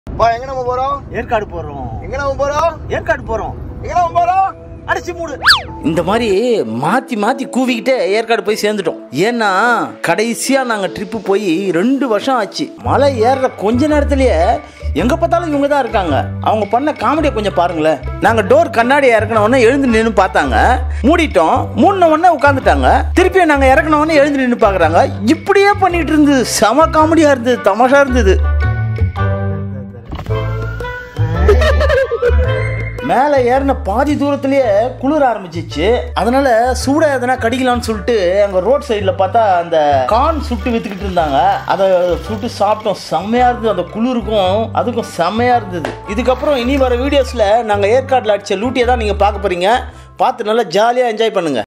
பா எங்க நம்ம போறோம் ஏற்காடு போறோம் எங்க நம்ம போறோம் ஏற்காடு போறோம் எங்க நம்ம போறோம் அடிச்சு மூடு இந்த மாதிரி மாற்றி மாற்றி கூவிக்கிட்டே ஏற்காடு போய் சேர்ந்துட்டோம் ஏன்னா கடைசியாக நாங்கள் ட்ரிப்பு போய் ரெண்டு வருஷம் ஆச்சு மலை ஏறுற கொஞ்ச நேரத்துலயே எங்கே பார்த்தாலும் இவங்க தான் இருக்காங்க அவங்க பண்ண காமெடியை கொஞ்சம் பாருங்களேன் நாங்கள் டோர் கண்ணாடி இறக்கின உடனே எழுந்து நின்று பார்த்தாங்க மூடிட்டோம் மூடின உடனே உட்காந்துட்டாங்க திருப்பியும் நாங்கள் இறக்கின உடனே எழுந்து நின்று பார்க்குறாங்க இப்படியே பண்ணிட்டு இருந்தது செம காமெடியாக இருந்தது தமாஷா இருந்தது மேலே ஏறின பாதி தூரத்திலேயே குளிர ஆரம்பிச்சிச்சு அதனால சூடா எதனா கடிக்கலாம்னு சொல்லிட்டு அங்க ரோட் சைடில் பார்த்தா அந்த கான் சுட்டு வித்துக்கிட்டு இருந்தாங்க அதை சுட்டு சாப்பிட்டோம் செம்மையா இருந்தது அந்த குளிருக்கும் அதுக்கும் செம்மையா இருந்தது இதுக்கப்புறம் இனி வர வீடியோஸ்ல நாங்க ஏற்காட்டில் அடிச்ச லூட்டியை தான் நீங்க பார்க்க போறீங்க பார்த்து நல்லா ஜாலியாக என்ஜாய் பண்ணுங்க